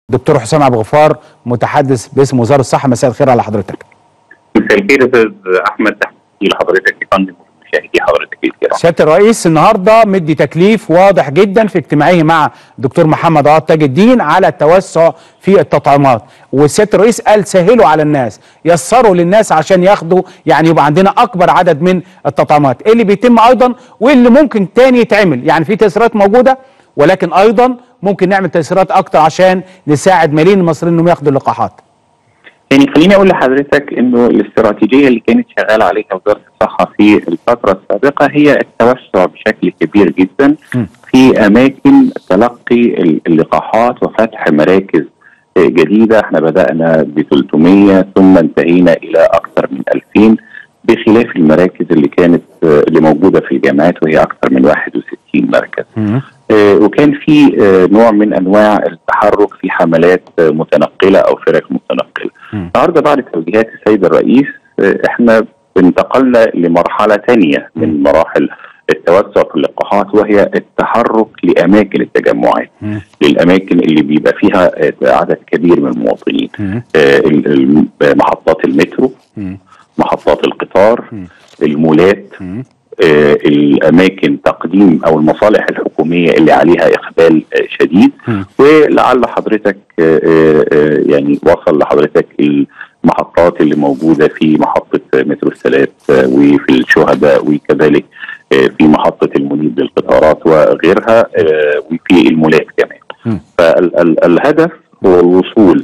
دكتور حسام عبد الغفار متحدث باسم وزاره الصحه مساء الخير على حضرتك مساء الخير استاذ احمد تحياتي لحضرتك يا فندم ومشاهدي حضرتك الكرام سياده الرئيس النهارده مدي تكليف واضح جدا في اجتماعه مع الدكتور محمد عوض تاج الدين على التوسع في التطعيمات وسياده الرئيس قال سهلوا على الناس يسروا للناس عشان ياخدوا يعني يبقى عندنا اكبر عدد من التطعيمات ايه اللي بيتم ايضا وايه اللي ممكن تاني يتعمل يعني في تيسيرات موجوده ولكن ايضا ممكن نعمل تيسيرات اكتر عشان نساعد ملايين المصريين انهم ياخدوا اللقاحات يعني خليني اقول لحضرتك انه الاستراتيجية اللي كانت شغالة عليها وزارة الصحة في الفترة السابقة هي التوسع بشكل كبير جدا م. في اماكن تلقي اللقاحات وفتح مراكز جديدة احنا بدأنا ب 300 ثم انتهينا الى اكثر من 2000 بخلاف المراكز اللي كانت اللي موجودة في الجامعات وهي اكثر من 61 مركز مم. آه، وكان في آه، نوع من انواع التحرك في حملات آه، متنقله او فرق متنقله. مم. النهارده بعد توجيهات السيد الرئيس آه، احنا انتقلنا لمرحله ثانيه من مراحل التوسع في اللقاحات وهي التحرك لاماكن التجمعات مم. للاماكن اللي بيبقى فيها آه، عدد كبير من المواطنين مم. آه، ال- ال- محطات المترو مم. محطات القطار مم. المولات مم. آه، الاماكن تقديم او المصالح الحكوميه اللي عليها اقبال آه، شديد مم. ولعل حضرتك آه، آه، آه، يعني وصل لحضرتك المحطات اللي موجوده في محطه مترو السادات آه، وفي الشهداء وكذلك آه، في محطه المنيب للقطارات وغيرها آه، وفي المولات كمان مم. فالهدف هو الوصول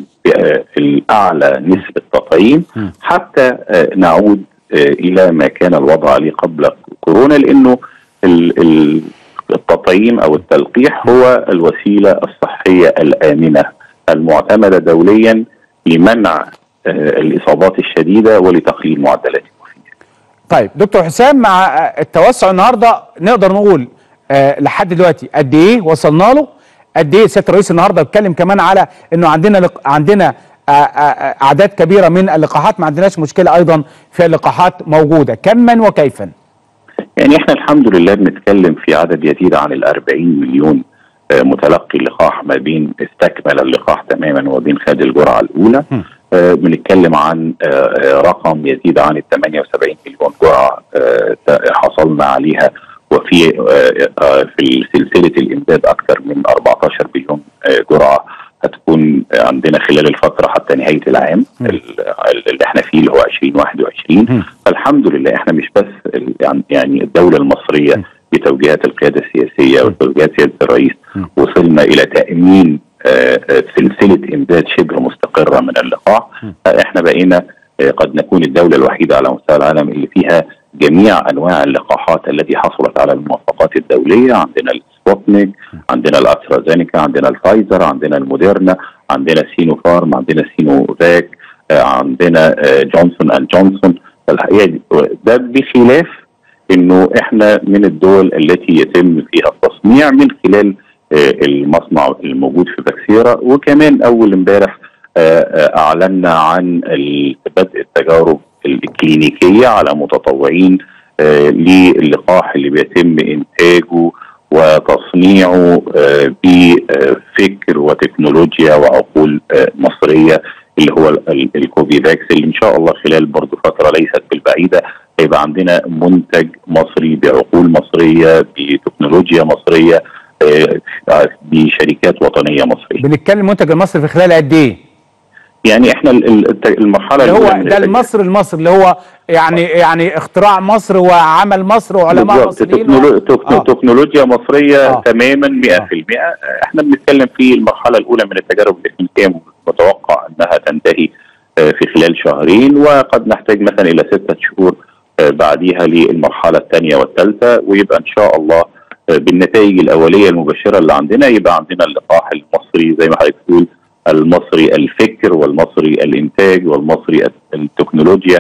لأعلى نسبة تطعيم مم. حتى آه، نعود آه، إلى ما كان الوضع عليه قبل كورونا لأنه ال- ال- التطعيم أو التلقيح هو الوسيلة الصحية الآمنة المعتمدة دوليا لمنع آه، الإصابات الشديدة ولتقليل معدلات الوفاة طيب دكتور حسام مع آه، التوسع النهارده نقدر نقول آه لحد دلوقتي قد ايه وصلنا له قد ايه سياده الرئيس النهارده اتكلم كمان على انه عندنا لق... عندنا آه، آه، آه، اعداد كبيره من اللقاحات ما عندناش مشكله ايضا في اللقاحات موجوده كما وكيفا يعني احنا الحمد لله بنتكلم في عدد يزيد عن ال 40 مليون آه، متلقي لقاح ما بين استكمل اللقاح تماما وبين خد الجرعه الاولى م. آه، بنتكلم عن آه، آه، رقم يزيد عن ال 78 مليون جرعه آه، ت- حصلنا عليها وفي آه، آه، في سلسله الامداد اكثر من 14 مليون آه، جرعه هتكون عندنا خلال الفتره حتى نهايه العام م. ال- اللي احنا فيه اللي هو 2021 م. فالحمد لله احنا مش بس ال- يعني- يعني الدوله المصريه م. بتوجيهات القياده السياسيه م. وتوجيهات سياده الرئيس م. وصلنا الى تامين آه، آه، سلسله امداد شبه مستقره من اللقاح م. فاحنا بقينا آه، قد نكون الدوله الوحيده على مستوى العالم اللي فيها جميع انواع اللقاحات التي حصلت على الموافقات الدوليه عندنا السبوتنيك عندنا الاسترازينيكا عندنا الفايزر عندنا الموديرنا عندنا سينوفارم عندنا سينوفاك آه، عندنا آه، جونسون اند جونسون فالحقيقه دي- ده بخلاف انه احنا من الدول التي يتم فيها التصنيع من خلال آه، المصنع الموجود في باكسيرا وكمان اول امبارح آه، آه، اعلنا عن ال- بدء التجارب الكلينيكيه على متطوعين آه، للقاح اللي بيتم انتاجه وتصنيعه آه، بفكر وتكنولوجيا وعقول آه، مصريه اللي هو ال- ال- الكوفيفاكس اللي ان شاء الله خلال برضه فتره ليست بالبعيده هيبقى عندنا منتج مصري بعقول مصريه بتكنولوجيا مصريه آه، بشركات وطنيه مصريه. بنتكلم المنتج المصري في خلال قد ايه يعني احنا ال- ال- الت- المرحله اللي هو الأولى من ده التج- المصري المصري اللي هو يعني يعني اختراع مصر وعمل مصر وعلماء بالظبط، مصريين تكنولو... تك... آه. تكنولوجيا مصريه آه. آه. تماما 100% آه. احنا بنتكلم في المرحله الاولى من التجارب الكلينيكيه متوقع انها تنتهي آه، في خلال شهرين وقد نحتاج مثلا الى سته شهور آه، بعديها للمرحله الثانيه والثالثه ويبقى ان شاء الله آه، بالنتائج الاوليه المبشره اللي عندنا يبقى عندنا اللقاح المصري زي ما حضرتك بتقول المصري الفكر والمصري الانتاج والمصري التكنولوجيا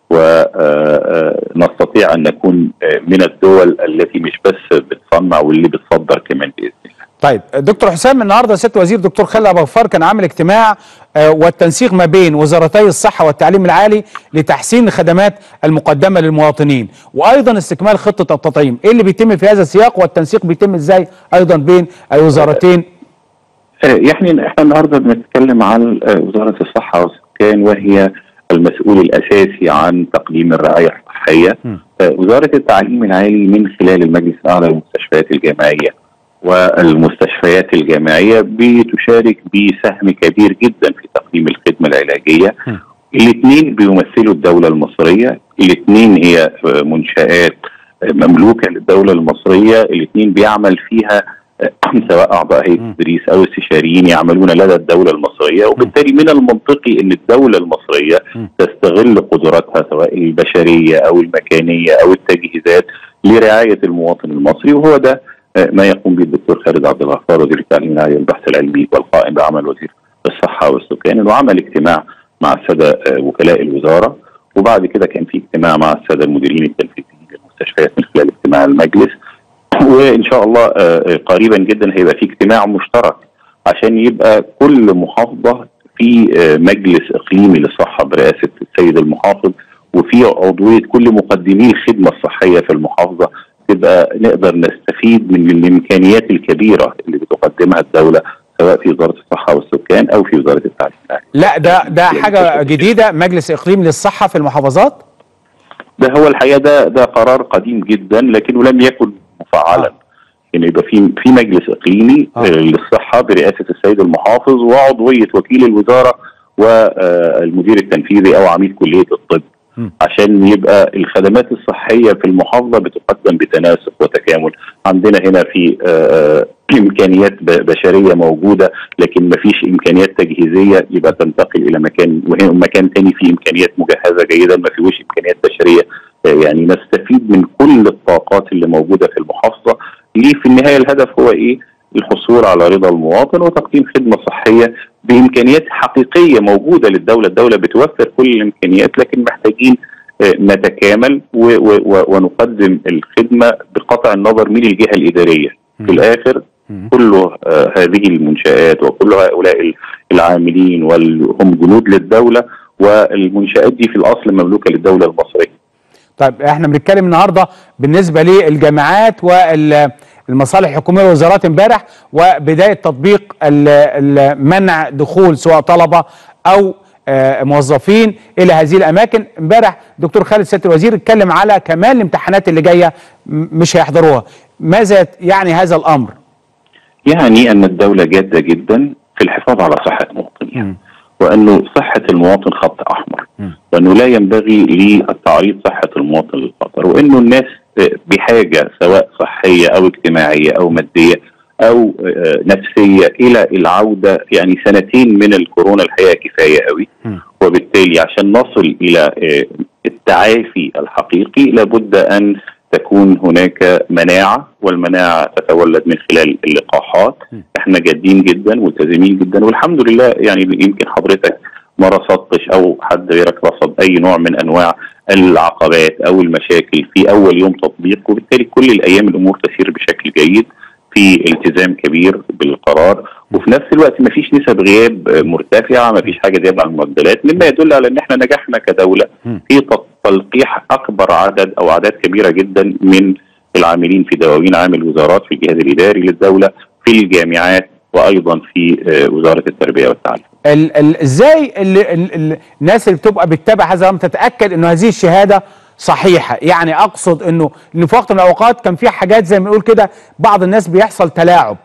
ونستطيع ان نكون آه، من الدول التي مش بس بتصنع واللي بتصدر كمان باذن الله. طيب دكتور حسام النهارده سياده وزير دكتور خالد ابو غفار كان عامل اجتماع آه، والتنسيق ما بين وزارتي الصحه والتعليم العالي لتحسين الخدمات المقدمه للمواطنين وايضا استكمال خطه التطعيم ايه اللي بيتم في هذا السياق والتنسيق بيتم ازاي ايضا بين الوزارتين آه، يعني احنا النهارده بنتكلم عن آه، وزاره الصحه والسكان وهي المسؤول الاساسي عن تقديم الرعايه الصحيه. م. آه، وزاره التعليم العالي من خلال المجلس الاعلى للمستشفيات الجامعيه والمستشفيات الجامعيه بتشارك بسهم كبير جدا في تقديم الخدمه العلاجيه. م. الاثنين بيمثلوا الدوله المصريه، الاثنين هي آه، منشات آه، مملوكه للدوله المصريه، الاثنين بيعمل فيها سواء اعضاء هيئه م. التدريس او استشاريين يعملون لدى الدوله المصريه وبالتالي من المنطقي ان الدوله المصريه م. تستغل قدراتها سواء البشريه او المكانيه او التجهيزات لرعايه المواطن المصري وهو ده آه، ما يقوم به الدكتور خالد عبد الغفار وزير التعليم العالي والبحث العلمي والقائم بعمل وزير الصحه والسكان انه عمل اجتماع مع الساده آه، وكلاء الوزاره وبعد كده كان في اجتماع مع الساده المديرين التنفيذيين للمستشفيات من خلال اجتماع المجلس وان شاء الله آه، قريبا جدا هيبقى في اجتماع مشترك عشان يبقى كل محافظه في آه، مجلس اقليمي للصحه برئاسه السيد المحافظ وفي عضويه كل مقدمي الخدمه الصحيه في المحافظه تبقى نقدر نستفيد من الامكانيات الكبيره اللي بتقدمها الدوله سواء في وزاره الصحه والسكان او في وزاره التعليم العالي. لا ده ده حاجه جديده مجلس اقليم للصحه في المحافظات ده هو الحقيقه ده ده قرار قديم جدا لكنه لم يكن مفعلا آه. يعني يبقى في في مجلس اقليمي آه. آه. للصحه برئاسه السيد المحافظ وعضويه وكيل الوزاره والمدير التنفيذي او عميد كليه الطب م. عشان يبقى الخدمات الصحيه في المحافظه بتقدم بتناسق وتكامل عندنا هنا في آه، امكانيات ب- بشريه موجوده لكن ما فيش امكانيات تجهيزيه يبقى تنتقل الى مكان وهنا مكان تاني فيه امكانيات مجهزه جيدا ما فيهوش امكانيات بشريه آه، يعني نستفيد من كل الطاقات اللي موجوده في المحافظه ليه في النهايه الهدف هو ايه؟ الحصول على رضا المواطن وتقديم خدمه صحيه بامكانيات حقيقيه موجوده للدوله، الدوله بتوفر كل الامكانيات لكن محتاجين آه، نتكامل و- و- و- ونقدم الخدمه بقطع النظر من الجهه الاداريه. في الاخر مم. كل آه، هذه المنشآت وكل هؤلاء ال- العاملين وهم جنود للدولة والمنشآت دي في الأصل مملوكة للدولة المصرية طيب احنا بنتكلم النهارده بالنسبه للجامعات والمصالح الحكوميه والوزارات امبارح وبدايه تطبيق ال- ال- منع دخول سواء طلبه او آه، موظفين الى هذه الاماكن امبارح دكتور خالد سياده الوزير اتكلم على كمان الامتحانات اللي جايه م- مش هيحضروها ماذا يعني هذا الامر يعني أن الدولة جادة جدا في الحفاظ على صحة مواطنيها مم. وأنه صحة المواطن خط أحمر مم. وأنه لا ينبغي للتعريض صحة المواطن للخطر وأنه الناس آه، بحاجة سواء صحية أو اجتماعية أو مادية أو آه، نفسية إلى العودة يعني سنتين من الكورونا الحقيقة كفاية قوي مم. وبالتالي عشان نصل الى آه، التعافي الحقيقي لابد ان تكون هناك مناعه والمناعه تتولد من خلال اللقاحات م. احنا جادين جدا ملتزمين جدا والحمد لله يعني يمكن حضرتك ما رصدتش او حد غيرك رصد اي نوع من انواع العقبات او المشاكل في اول يوم تطبيق وبالتالي كل الايام الامور تسير بشكل جيد في التزام كبير بالقرار وفي نفس الوقت ما فيش نسب غياب آه، مرتفعه ما فيش حاجه زياده عن المعدلات مما يدل على ان احنا نجحنا كدوله مم. في تط- تلقيح اكبر عدد او اعداد كبيره جدا من العاملين في دواوين عام الوزارات في الجهاز الاداري للدوله في الجامعات وايضا في آه، وزاره التربيه والتعليم. ال ال ازاي ال ال ال الناس اللي بتبقى بتتابع هذا الامر تتاكد انه هذه الشهاده صحيحه يعني اقصد انه انه في وقت من الاوقات كان في حاجات زي ما نقول كده بعض الناس بيحصل تلاعب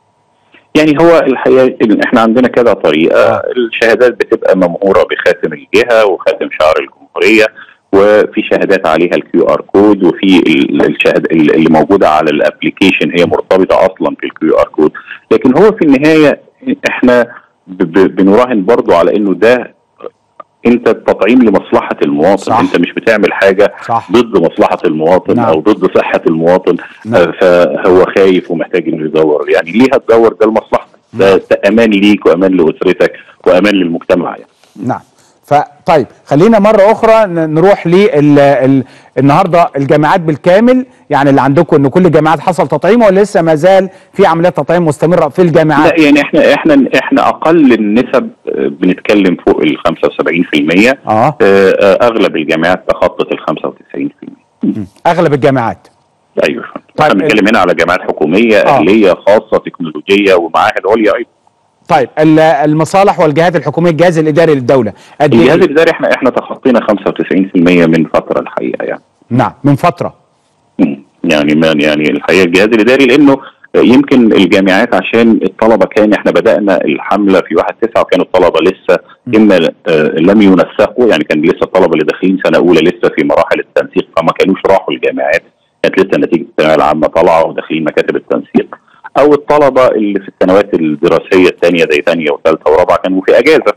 يعني هو الحقيقه إن احنا عندنا كذا طريقه الشهادات بتبقى ممهوره بخاتم الجهه وخاتم شعار الجمهوريه وفي شهادات عليها الكيو ار كود وفي ال- الشهاده ال- اللي موجوده على الابلكيشن هي مرتبطه اصلا بالكيو ار كود لكن هو في النهايه احنا ب- ب- بنراهن برضو على انه ده انت التطعيم لمصلحه المواطن صح. انت مش بتعمل حاجه صح ضد مصلحه المواطن نعم. او ضد صحه المواطن نعم. آه، فهو خايف ومحتاج انه يدور يعني ليه هتدور ده لمصلحتك ده ده امان ليك وامان لاسرتك وامان للمجتمع يعني نعم فطيب خلينا مرة أخرى ن- نروح لل ال- النهاردة الجامعات بالكامل يعني اللي عندكم إن كل الجامعات حصل تطعيم ولا لسه ما زال في عمليات تطعيم مستمرة في الجامعات؟ لا يعني احنا احنا احنا اقل النسب آه، بنتكلم فوق ال 75% آه آه، آه، اغلب الجامعات تخطت ال 95% أغلب الجامعات ايوه طيب، احنا بنتكلم هنا على جامعات حكوميه آه. اهليه خاصه تكنولوجيه ومعاهد عليا ايضا طيب ال- المصالح والجهات الحكوميه الجهاز الاداري للدوله قد الجهاز إيه؟ الاداري احنا احنا تخطينا 95% من فتره الحقيقه يعني نعم من فتره مم. يعني ما يعني الحقيقه الجهاز الاداري لانه يمكن الجامعات عشان الطلبه كان احنا بدانا الحمله في 1 9 وكانوا الطلبه لسه اما آه، لم ينسقوا يعني كان لسه الطلبه اللي داخلين سنه اولى لسه في مراحل التنسيق فما كانوش راحوا الجامعات كانت لسه نتيجه الثانويه العامه طالعه وداخلين مكاتب التنسيق او الطلبه اللي في السنوات الدراسيه الثانيه زي ثانيه وثالثه ورابعه كانوا في اجازه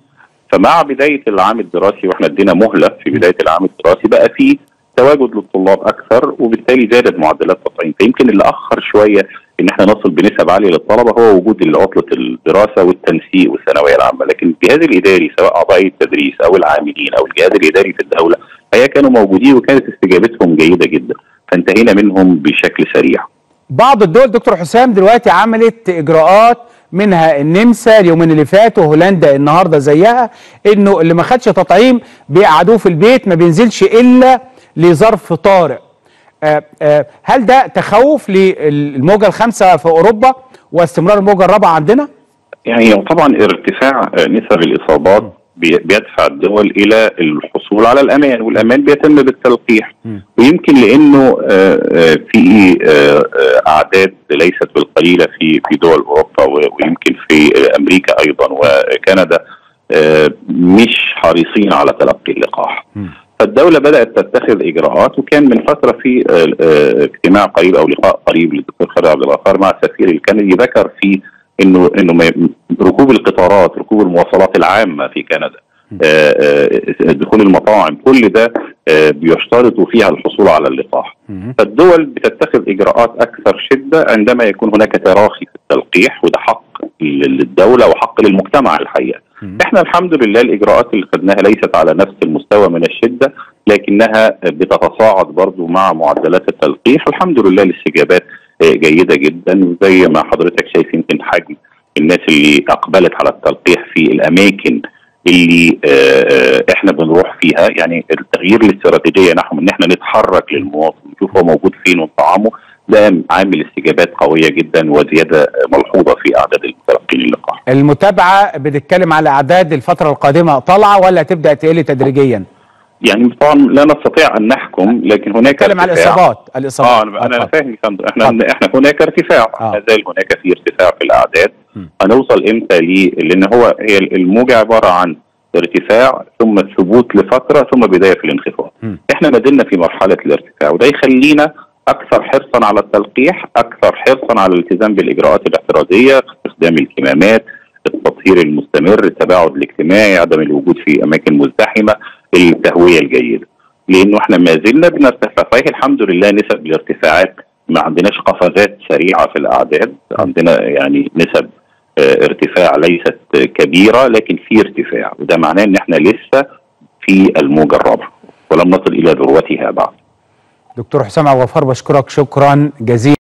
فمع بدايه العام الدراسي واحنا ادينا مهله في بدايه العام الدراسي بقى في تواجد للطلاب اكثر وبالتالي زادت معدلات التطعيم فيمكن اللي اخر شويه ان احنا نصل بنسب عاليه للطلبه هو وجود عطله الدراسه والتنسيق والثانويه العامه لكن الجهاز الاداري سواء اعضاء التدريس او العاملين او الجهاز الاداري في الدوله هي كانوا موجودين وكانت استجابتهم جيده جدا فانتهينا منهم بشكل سريع بعض الدول دكتور حسام دلوقتي عملت اجراءات منها النمسا اليومين اللي فاتوا هولندا النهارده زيها انه اللي ما خدش تطعيم بيقعدوه في البيت ما بينزلش الا لظرف طارئ آه، آه، هل ده تخوف للموجه الخامسه في اوروبا واستمرار الموجه الرابعه عندنا؟ يعني طبعا ارتفاع آه، نسب الاصابات بي- بيدفع الدول الى الحصول على الامان والامان بيتم بالتلقيح ويمكن لانه آه، آه، في آه، آه، اعداد ليست بالقليله في في دول اوروبا و- ويمكن في آه، امريكا ايضا وكندا آه، مش حريصين على تلقي اللقاح فالدوله بدات تتخذ اجراءات وكان من فتره في آه، آه، اجتماع قريب او لقاء قريب للدكتور خالد عبد الغفار مع السفير الكندي ذكر فيه انه انه ما- ركوب القطارات ركوب المواصلات العامه في كندا آه، آه، دخول المطاعم كل ده آه، بيشترطوا فيها الحصول على اللقاح فالدول بتتخذ اجراءات اكثر شده عندما يكون هناك تراخي في التلقيح وده حق للدوله وحق للمجتمع الحقيقه احنا الحمد لله الاجراءات اللي خدناها ليست على نفس المستوى من الشده لكنها بتتصاعد برضو مع معدلات التلقيح والحمد لله الاستجابات آه، جيده جدا وزي ما حضرتك شايف يمكن حجم الناس اللي اقبلت على التلقيح في الاماكن اللي آه، آه، احنا بنروح فيها يعني التغيير الاستراتيجيه نحو ان احنا نتحرك للمواطن نشوف هو موجود فين ونطعمه ده عامل استجابات قويه جدا وزياده آه، ملحوظه في اعداد المتلقين اللقاح. المتابعه بنتكلم على اعداد الفتره القادمه طالعه ولا تبدا تقل تدريجيا؟ يعني طبعا لا نستطيع ان نحكم لكن هناك نتكلم على ارتفاع. الاصابات الاصابات اه انا انا اتفضل. فاهم يا فندم احنا اتفضل. احنا هناك ارتفاع آه. ما زال هناك في ارتفاع في الاعداد م. هنوصل امتى ليه لان هو هي الموجه عباره عن ارتفاع ثم ثبوت لفتره ثم بدايه في الانخفاض م. احنا ما زلنا في مرحله الارتفاع وده يخلينا اكثر حرصا على التلقيح اكثر حرصا على الالتزام بالاجراءات الاحترازيه استخدام الكمامات التطهير المستمر التباعد الاجتماعي عدم الوجود في اماكن مزدحمه التهويه الجيده لانه احنا ما زلنا بنرتفع صحيح الحمد لله نسب الارتفاعات ما عندناش قفزات سريعه في الاعداد عندنا يعني نسب آه، ارتفاع ليست آه، كبيره لكن في ارتفاع وده معناه ان احنا لسه في الموجه الرابعه ولم نصل الى ذروتها بعد دكتور حسام عبد الغفار بشكرك شكرا جزيلا